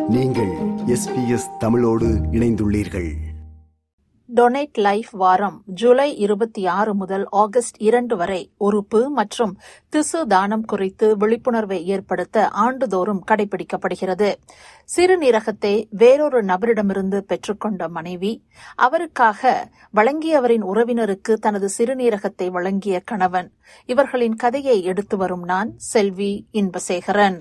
நீங்கள் எஸ்பிஎஸ் தமிழோடு இணைந்துள்ளீர்கள் டொனேட் லைஃப் வாரம் ஜூலை இருபத்தி ஆறு முதல் ஆகஸ்ட் இரண்டு வரை உறுப்பு மற்றும் திசு தானம் குறித்து விழிப்புணர்வை ஏற்படுத்த ஆண்டுதோறும் கடைபிடிக்கப்படுகிறது சிறுநீரகத்தை வேறொரு நபரிடமிருந்து பெற்றுக்கொண்ட மனைவி அவருக்காக வழங்கியவரின் உறவினருக்கு தனது சிறுநீரகத்தை வழங்கிய கணவன் இவர்களின் கதையை எடுத்து வரும் நான் செல்வி இன்பசேகரன்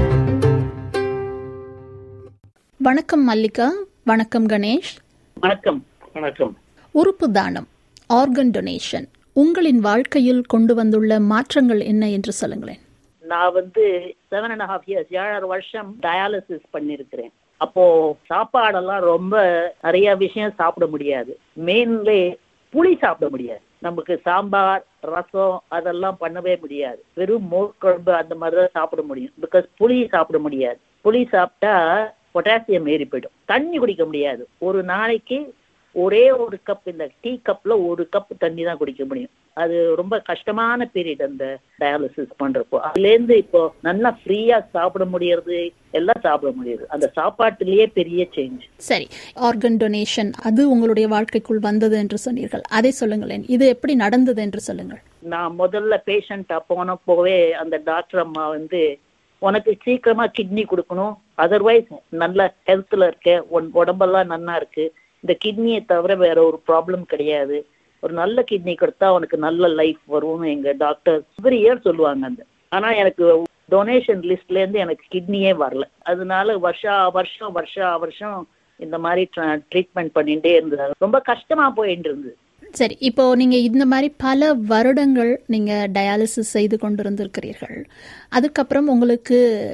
வணக்கம் மல்லிகா வணக்கம் கணேஷ் வணக்கம் வணக்கம் உறுப்பு தானம் ஆர்கன் டொனேஷன் உங்களின் வாழ்க்கையில் கொண்டு வந்துள்ள மாற்றங்கள் என்ன என்று சொல்லுங்களேன் நான் வந்து செவன் அண்ட் ஹாஃப் இயர்ஸ் ஏழரை வருஷம் டயாலிசிஸ் பண்ணிருக்கிறேன் அப்போ சாப்பாடெல்லாம் ரொம்ப நிறைய விஷயம் சாப்பிட முடியாது மெயின்லே புளி சாப்பிட முடியாது நமக்கு சாம்பார் ரசம் அதெல்லாம் பண்ணவே முடியாது வெறும் மோர் குழம்பு அந்த மாதிரி தான் சாப்பிட முடியும் பிகாஸ் புளி சாப்பிட முடியாது புளி சாப்பிட்டா பொட்டாசியம் ஏறி போயிடும் தண்ணி குடிக்க முடியாது ஒரு நாளைக்கு ஒரே ஒரு கப் இந்த டீ கப்ல ஒரு கப் தண்ணி தான் குடிக்க முடியும் அது ரொம்ப கஷ்டமான பீரியட் அந்த டயாலிசிஸ் பண்றப்போ அதுலேருந்து இப்போ நல்லா ஃப்ரீயா சாப்பிட முடியறது எல்லாம் சாப்பிட முடியுது அந்த சாப்பாட்டுலயே பெரிய சேஞ்ச் சரி ஆர்கன் டொனேஷன் அது உங்களுடைய வாழ்க்கைக்குள் வந்தது என்று சொன்னீர்கள் அதை சொல்லுங்களேன் இது எப்படி நடந்தது என்று சொல்லுங்கள் நான் முதல்ல பேஷண்டா போனப்போவே அந்த டாக்டர் அம்மா வந்து உனக்கு சீக்கிரமா கிட்னி கொடுக்கணும் அதர்வைஸ் நல்ல ஹெல்த்ல இருக்க உன் உடம்பெல்லாம் நன்னா இருக்கு இந்த கிட்னியை தவிர வேற ஒரு ப்ராப்ளம் கிடையாது ஒரு நல்ல கிட்னி கொடுத்தா உனக்கு நல்ல லைஃப் வரும்னு எங்க டாக்டர் எவ்ரி இயர் சொல்லுவாங்க அந்த ஆனா எனக்கு டொனேஷன் லிஸ்ட்ல இருந்து எனக்கு கிட்னியே வரல அதனால வருஷா வருஷம் வருஷா வருஷம் இந்த மாதிரி ட்ரீட்மெண்ட் பண்ணிட்டே இருந்தது ரொம்ப கஷ்டமா போயிட்டு இருந்தது சரி இப்போ நீங்க இந்த மாதிரி பல வருடங்கள் நீங்க டயாலிசிஸ் செய்து கொண்டிருந்திருக்கிறீர்கள் அதுக்கப்புறம் உங்களுக்கு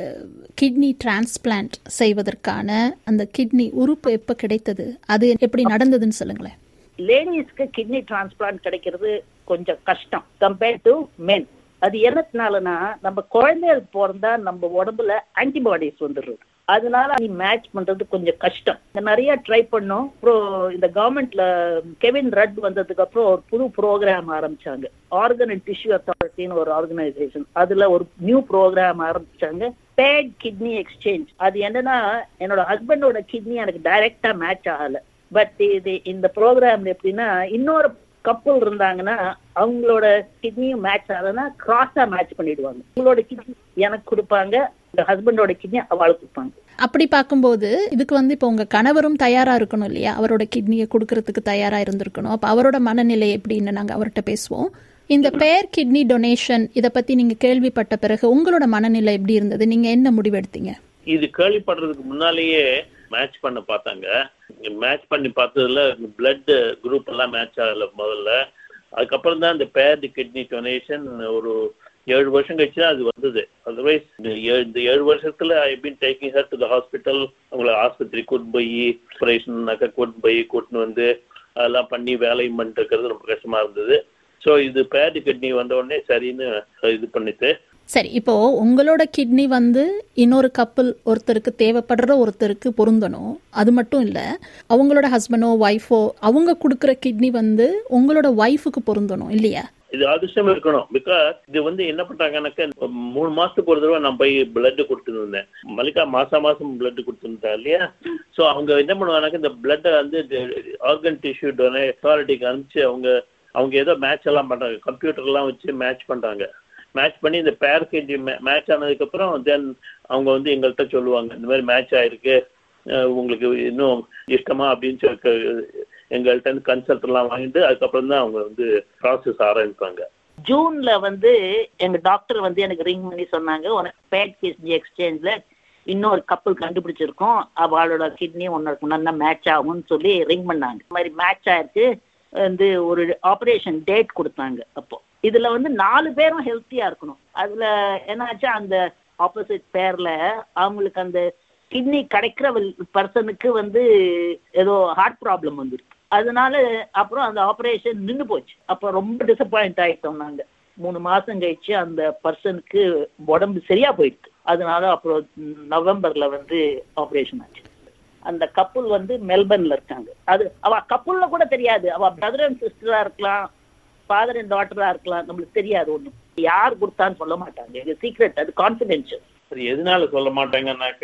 கிட்னி டிரான்ஸ்பிளான்ட் செய்வதற்கான அந்த கிட்னி உறுப்பு எப்ப கிடைத்தது அது எப்படி நடந்ததுன்னு சொல்லுங்களேன் லேடிஸ்க்கு கிட்னி டிரான்ஸ்பிளான்ட் கிடைக்கிறது கொஞ்சம் கஷ்டம் கம்பேர்ட் டு மென் அது என்னத்தினாலனா நம்ம குழந்தைகள் பிறந்தா நம்ம உடம்புல ஆன்டிபாடிஸ் வந்துடுறது அதனால நீ மேட்ச் பண்றது கொஞ்சம் கஷ்டம் நிறைய ட்ரை பண்ணோம் அப்புறம் இந்த கவர்மெண்ட்ல கெவின் ரட் வந்ததுக்கு அப்புறம் ஒரு புது ப்ரோக்ராம் ஆரம்பிச்சாங்க ஆர்கன் அண்ட் டிஷ்யூ அத்தாரிட்டின்னு ஒரு ஆர்கனைசேஷன் அதுல ஒரு நியூ ப்ரோக்ராம் ஆரம்பிச்சாங்க பேட் கிட்னி எக்ஸ்சேஞ்ச் அது என்னன்னா என்னோட ஹஸ்பண்டோட கிட்னி எனக்கு டைரக்டா மேட்ச் ஆகல பட் இது இந்த ப்ரோக்ராம் எப்படின்னா இன்னொரு கப்பல் இருந்தாங்கன்னா அவங்களோட கிட்னியும் மேட்ச் ஆகுதுன்னா கிராஸா மேட்ச் பண்ணிடுவாங்க உங்களோட கிட்னி எனக்கு கொடுப்பாங்க ஹஸ்பண்டோட கிட்னி அவளுக்கு கொடுப்பாங்க அப்படி பார்க்கும்போது இதுக்கு வந்து இப்போ உங்க கணவரும் தயாரா இருக்கணும் இல்லையா அவரோட கிட்னியை கொடுக்கறதுக்கு தயாரா இருந்திருக்கணும் அப்ப அவரோட மனநிலை எப்படின்னு நாங்க அவர்கிட்ட பேசுவோம் இந்த பேர் கிட்னி டொனேஷன் இத பத்தி நீங்க கேள்விப்பட்ட பிறகு உங்களோட மனநிலை எப்படி இருந்தது நீங்க என்ன முடிவெடுத்தீங்க இது கேள்விப்படுறதுக்கு முன்னாலேயே மேட்ச் பண்ண பார்த்தாங்க மேட்ச் பண்ணி பார்த்ததுல பிளட் குரூப் எல்லாம் மேட்ச் ஆகல முதல்ல அதுக்கப்புறம் தான் இந்த பேர்டு கிட்னி டொனேஷன் ஒரு ஏழு வருஷம் கழிச்சு தான் அது வந்தது அதர்வைஸ் இந்த ஏழு வருஷத்துல I been taking her to the hospital அவங்கள ஆஸ்பத்திரி கூட்டு போய் ஆப்ரேஷன்னாக்கா கூட்டு போய் கூட்டின்னு வந்து அதெல்லாம் பண்ணி வேலையும் பண்ணிட்டு இருக்கிறது ரொம்ப கஷ்டமா இருந்தது ஸோ இது பேர்டு கிட்னி வந்த உடனே சரின்னு இது பண்ணிட்டு சரி இப்போ உங்களோட கிட்னி வந்து இன்னொரு கப்பல் ஒருத்தருக்கு தேவைப்படுற ஒருத்தருக்கு பொருந்தணும் அது மட்டும் இல்ல அவங்களோட ஹஸ்பண்டோ ஒய்ஃபோ அவங்க கொடுக்குற கிட்னி வந்து உங்களோட ஒய்ஃபுக்கு பொருந்தணும் இல்லையா இது அதிர்ஷ்டம் இருக்கணும் பிகாஸ் இது வந்து என்ன பண்றாங்கன்னாக்க மூணு மாசத்துக்கு ஒரு தடவை நான் போய் பிளட் கொடுத்துருந்தேன் மல்லிகா மாசம் மாசம் பிளட் கொடுத்துருந்தா இல்லையா ஸோ அவங்க என்ன பண்ணுவாங்கன்னாக்க இந்த பிளட்டை வந்து ஆர்கன் டிஷ்யூ டொனே அத்தாரிட்டிக்கு அனுப்பிச்சு அவங்க அவங்க ஏதோ மேட்ச் எல்லாம் பண்றாங்க கம்ப்யூட்டர்லாம் வச்சு மேட்ச் பண்றாங்க மேட்ச் பண்ணி இந்த பேர் கேஜி மேட்ச் ஆனதுக்கப்புறம் தென் அவங்க வந்து எங்கள்கிட்ட சொல்லுவாங்க இந்த மாதிரி மேட்ச் ஆயிருக்கு உங்களுக்கு இன்னும் இஷ்டமா அப்படின்னு சொல்லி எங்கள்கிட்ட இருந்து கன்சல்ட் எல்லாம் வாங்கிட்டு அதுக்கப்புறம் தான் அவங்க வந்து ப்ராசஸ் ஆரம்பிப்பாங்க ஜூன்ல வந்து எங்க டாக்டர் வந்து எனக்கு ரிங் பண்ணி சொன்னாங்க உனக்கு பேட் கிட்னி எக்ஸ்சேஞ்ச்ல இன்னொரு கப்பல் கண்டுபிடிச்சிருக்கோம் அவளோட கிட்னி உனக்கு நல்லா மேட்ச் ஆகும்னு சொல்லி ரிங் பண்ணாங்க இந்த மாதிரி மேட்ச் ஆயிருக்கு வந்து ஒரு ஆப்ரேஷன் டேட் கொடுத்தாங்க அப்போ இதுல வந்து நாலு பேரும் ஹெல்த்தியா இருக்கணும் அதுல என்னாச்சா அந்த ஆப்போசிட் பேர்ல அவங்களுக்கு அந்த கிட்னி கிடைக்கிற பர்சனுக்கு வந்து ஏதோ ஹார்ட் ப்ராப்ளம் வந்துருக்கு அதனால அப்புறம் அந்த ஆப்ரேஷன் நின்று போச்சு அப்போ ரொம்ப டிசப்பாயிண்ட் ஆயிட்டோம் நாங்க மூணு மாசம் கழிச்சு அந்த பர்சனுக்கு உடம்பு சரியா போயிடுது அதனால அப்புறம் நவம்பர்ல வந்து ஆப்ரேஷன் ஆச்சு அந்த கப்புள் வந்து மெல்பர்ன்ல இருக்காங்க அது அவ கப்புள்ல கூட தெரியாது அவ பிரதர் அண்ட் சிஸ்டரா இருக்கலாம் ஃபாதர் அண்ட் டாட்டரா இருக்கலாம் நம்மளுக்கு தெரியாது ஒண்ணும் யார் கொடுத்தான்னு சொல்ல மாட்டாங்க இது சீக்ரெட் அது கான்பிடென்ஷியல் அது எதனால சொல்ல மாட்டாங்கன்னாக்க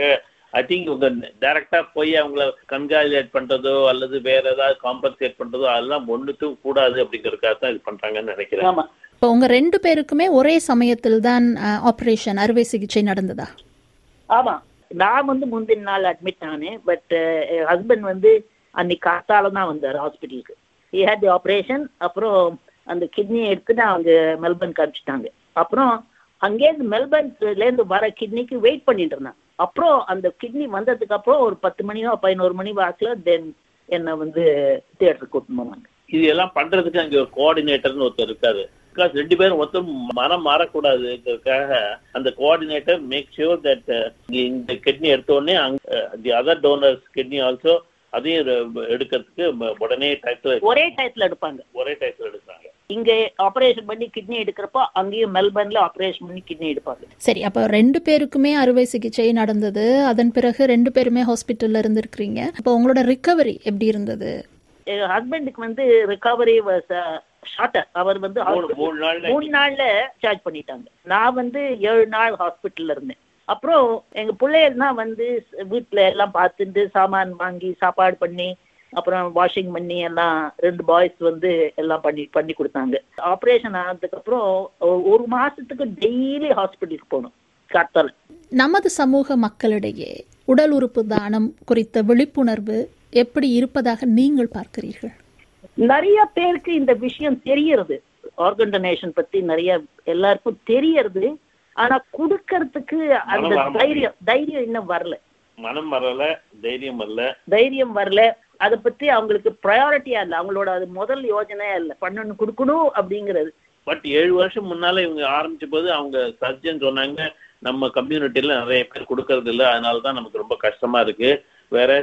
ஐ திங்க் இவங்க டைரக்டா போய் அவங்கள கன்காலேட் பண்றதோ அல்லது வேற ஏதாவது காம்பன்சேட் பண்றதோ அதெல்லாம் ஒண்ணுத்தும் கூடாது அப்படிங்கறதுக்காக தான் இது பண்றாங்கன்னு நினைக்கிறேன் ஆமா இப்போ உங்க ரெண்டு பேருக்குமே ஒரே சமயத்தில் தான் ஆபரேஷன் அறுவை சிகிச்சை நடந்ததா ஆமா நான் வந்து முந்தின நாள் அட்மிட் ஆனேன் பட் என் ஹஸ்பண்ட் வந்து அன்னைக்கு காத்தால தான் வந்தார் ஹாஸ்பிட்டலுக்கு ஹி ஹேட் தி ஆப்ரேஷன் அப்புறம் அந்த கிட்னியை எடுத்துட்டு அவங்க மெல்பர்ன் அனுப்பிச்சிட்டாங்க அப்புறம் அங்கேருந்து மெல்பர்ன்லேருந்து வர கிட்னிக்கு வெயிட் பண்ணிட்டு இருந்தேன் அப்புறம் அந்த கிட்னி வந்ததுக்கு அப்புறம் ஒரு பத்து மணியோ பதினோரு மணி வாக்கில் தென் என்னை வந்து தியேட்டருக்கு கூட்டிட்டு போனாங்க இது எல்லாம் பண்றதுக்கு அங்க ஒரு கோஆர்டினேட்டர்னு ஒருத்தர் இருக்காரு பிகாஸ் ரெண்டு பேரும் ஒருத்தர் மனம் மாறக்கூடாதுங்கிறதுக்காக அந்த கோஆர்டினேட்டர் மேக் ஷியூர் தட் இந்த கிட்னி எடுத்த உடனே the other donors kidney also அதையும் ரெ- எடுக்கிறதுக்கு ம- உடனே டயத்துல ஒரே டயத்தில் எடுப்பாங்க ஒரே டயத்துல எடுக்கிறாங்க இங்கே ஆப்ரேஷன் பண்ணி கிட்னி எடுக்கிறப்போ அங்கேயும் மெல்பர்ன்ல ஆப்ரேஷன் பண்ணி கிட்னி எடுப்பாங்க சரி அப்போ ரெண்டு பேருக்குமே அறுவை சிகிச்சை நடந்தது அதன் பிறகு ரெண்டு பேருமே ஹாஸ்பிட்டல்ல இருந்திருக்கிறீங்க அப்போ உங்களோட ரிகவரி எப்படி இருந்தது என் ஹஸ்பண்டுக்கு வந்து ரிகவரி ஷார்ட்டர் அவர் வந்து மூணு hospital- மூணு நாள்ல மூணு நாள்ல சார்ஜ் பண்ணிட்டாங்க நான் வந்து ஏழு நாள் ஹாஸ்பிட்டல்ல இருந்தேன் அப்புறம் எங்க பிள்ளைகள் தான் வந்து வீட்டுல எல்லாம் பார்த்துட்டு சாமான் வாங்கி சாப்பாடு பண்ணி அப்புறம் வாஷிங் பண்ணி எல்லாம் ரெண்டு பாய்ஸ் வந்து எல்லாம் பண்ணி பண்ணி கொடுத்தாங்க ஆப்ரேஷன் ஆனதுக்கு அப்புறம் ஒ- ஒரு மாசத்துக்கு டெய்லி ஹாஸ்பிட்டலுக்கு போகணும் காத்தால நமது சமூக மக்களிடையே உடல் உறுப்பு தானம் குறித்த விழிப்புணர்வு எப்படி இருப்பதாக நீங்கள் பார்க்கிறீர்கள் நிறைய பேருக்கு இந்த விஷயம் தெரியறது ஆர்கன் டொனேஷன் பத்தி நிறைய எல்லாருக்கும் தெரியறது ஆனா கொடுக்கறதுக்கு அந்த மனம் வர தைரியம் தைரியம் இன்னும் வரல மனம் வரல தைரியம் வரல தைரியம் வரல அதை பத்தி அவங்களுக்கு ப்ரையாரிட்டியா இல்ல அவங்களோட அது முதல் யோஜனையா இல்ல பண்ணணும் கொடுக்கணும் அப்படிங்கிறது பட் ஏழு வருஷம் முன்னால இவங்க ஆரம்பிச்ச போது அவங்க சர்ஜன் சொன்னாங்க நம்ம கம்யூனிட்டில நிறைய பேர் கொடுக்கறது இல்ல அதனால தான் நமக்கு ரொம்ப கஷ்டமா இருக்கு வேற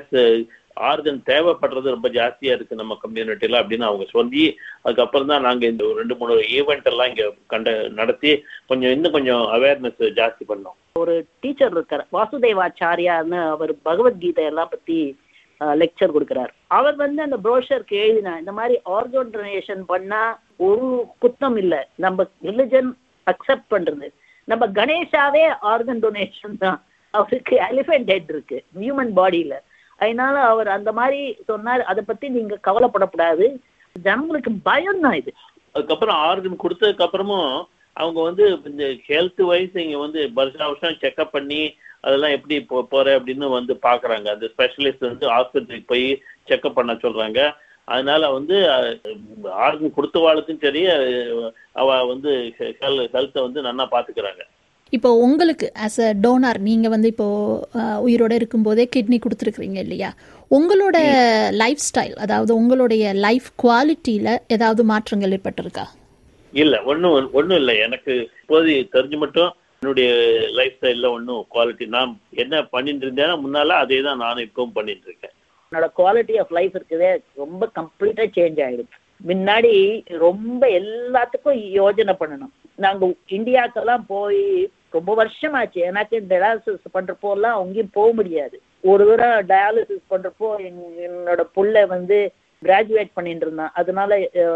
ஆர்கன் தேவைப்படுறது ரொம்ப ஜாஸ்தியா இருக்கு நம்ம கம்யூனிட்டில அப்படின்னு அவங்க சொல்லி அதுக்கப்புறம் தான் நாங்க இந்த ஒரு ரெண்டு மூணு ஈவெண்ட் எல்லாம் இங்க கண்ட நடத்தி கொஞ்சம் இன்னும் கொஞ்சம் அவேர்னஸ் ஜாஸ்தி பண்ணோம் டீச்சர் இருக்கார் வாசுதேவாச்சாரியான்னு அவர் பகவத்கீதை எல்லாம் பத்தி லெக்சர் கொடுக்கிறார் அவர் வந்து அந்த ப்ரோஷருக்கு எழுதினா இந்த மாதிரி ஆர்கன் டொனேஷன் பண்ணா ஒரு குத்தம் இல்ல நம்ம ரிலிஜன் அக்செப்ட் பண்றது நம்ம கணேஷாவே ஆர்கன் டொனேஷன் தான் அவருக்கு எலிஃபென்ட் ஹெட் இருக்கு ஹியூமன் பாடியில அதனால அவர் அந்த மாதிரி சொன்னார் அதை பத்தி நீங்க கவலைப்படக்கூடாது ஜனங்களுக்கு பயம் தான் இது அதுக்கப்புறம் ஆர்கன் கொடுத்ததுக்கு அப்புறமும் அவங்க வந்து இந்த ஹெல்த் வைஸ் இங்க வந்து வருஷம் வருஷம் செக்அப் பண்ணி அதெல்லாம் எப்படி போ போற அப்படின்னு வந்து பாக்குறாங்க அந்த ஸ்பெஷலிஸ்ட் வந்து ஆஸ்பத்திரிக்கு போய் செக்அப் பண்ண சொல்றாங்க அதனால வந்து ஆர்கன் கொடுத்தவாளுக்கும் சரி அஹ், அவ வந்து ஹெல்த்தை வந்து நல்லா பாத்துக்கிறாங்க இப்போ உங்களுக்கு ஆஸ் அ டோனார் நீங்க வந்து இப்போ அஹ், உயிரோட இருக்கும்போதே கிட்னி கொடுத்துருக்கீங்க இல்லையா உங்களோட லைஃப் ஸ்டைல் அதாவது உங்களுடைய லைஃப் குவாலிட்டியில ஏதாவது மாற்றங்கள் ஏற்பட்டிருக்கா இல்ல ஒண்ணும் ஒண்ணும் இல்ல எனக்கு இப்போது தெரிஞ்சு மட்டும் என்னுடைய லைஃப் ஸ்டைல்ல ஒன்றும் குவாலிட்டி நான் என்ன பண்ணிட்டு இருந்தேன்னா முன்னால அதே தான் நானும் இப்பவும் பண்ணிட்டு இருக்கேன் என்னோட குவாலிட்டி ஆஃப் லைஃப் இருக்குதே ரொம்ப கம்ப்ளீட்டா சேஞ்ச் ஆயிடுச்சு முன்னாடி ரொம்ப எல்லாத்துக்கும் யோஜனை பண்ணணும் நாங்க இந்தியாக்கெல்லாம் போய் ரொம்ப வருஷமாச்சு எனக்கு டயாலிசிஸ் பண்றப்போ எல்லாம் அங்கேயும் போக முடியாது ஒரு தடவை டயாலிசிஸ் பண்றப்போ என்- என்னோட புள்ள வந்து கிராஜுவேட் பண்ணிட்டு இருந்தான் அதனால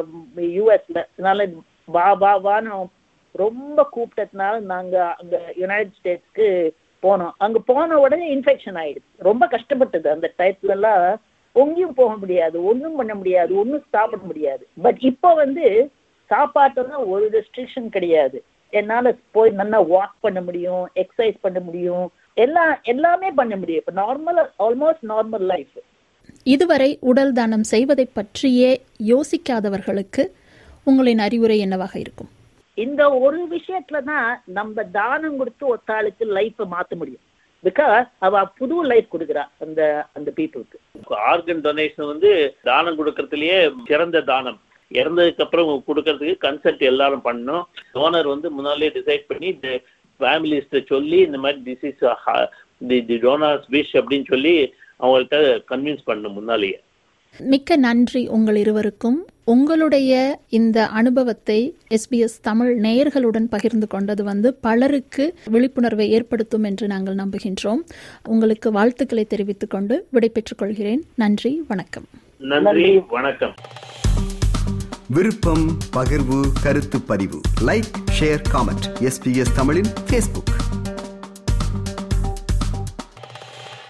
யூஎஸ்ல அதனால வா வா வான்னு ரொம்ப கூப்பிட்டதுனால நாங்க அங்க யுனைடெட் ஸ்டேட்ஸ்க்கு போனோம் அங்க போன உடனே இன்ஃபெக்ஷன் ஆயிடுச்சு ரொம்ப கஷ்டப்பட்டது அந்த டயத்துல எல்லாம் எங்கேயும் போக முடியாது ஒண்ணும் பண்ண முடியாது ஒண்ணும் சாப்பிட முடியாது பட் இப்போ வந்து சாப்பாட்டெல்லாம் ஒரு ரெஸ்ட்ரிக்ஷன் கிடையாது என்னால போய் நல்லா வாக் பண்ண முடியும் எக்ஸசைஸ் பண்ண முடியும் எல்லாம் எல்லாமே பண்ண முடியும் இப்போ நார்மல் ஆல்மோஸ்ட் நார்மல் லைஃப் இதுவரை உடல் தானம் செய்வதை பற்றியே யோசிக்காதவர்களுக்கு உங்களின் அறிவுரை என்னவாக இருக்கும் இந்த ஒரு விஷயத்துல தான் நம்ம தானம் கொடுத்து ஒத்தாளுக்கு லைஃப் மாத்த முடியும் பிகாஸ் அவ புது லைஃப் கொடுக்குறா அந்த அந்த பீப்புளுக்கு ஆர்கன் டொனேஷன் வந்து தானம் கொடுக்கறதுலயே சிறந்த தானம் இறந்ததுக்கு அப்புறம் கொடுக்கறதுக்கு கன்சல்ட் எல்லாரும் பண்ணணும் டோனர் வந்து முன்னாலே டிசைட் பண்ணி ஃபேமிலிஸ்ட சொல்லி இந்த மாதிரி disease the the donors wish அப்படின்னு சொல்லி அவங்கள்ட்ட கன்வின்ஸ் பண்ணணும் முன்னாலேயே மிக்க நன்றி உங்கள் இருவருக்கும் உங்களுடைய இந்த அனுபவத்தை எஸ்பிஎஸ் தமிழ் நேயர்களுடன் பகிர்ந்து கொண்டது வந்து பலருக்கு விழிப்புணர்வை ஏற்படுத்தும் என்று நாங்கள் நம்புகின்றோம் உங்களுக்கு வாழ்த்துக்களை தெரிவித்துக் கொண்டு விடைபெற்றுக் கொள்கிறேன் நன்றி வணக்கம் நன்றி வணக்கம் விருப்பம் பகிர்வு கருத்து பதிவு லைக் ஷேர் காமெண்ட் எஸ்பிஎஸ் தமிழின் ஃபேஸ்புக்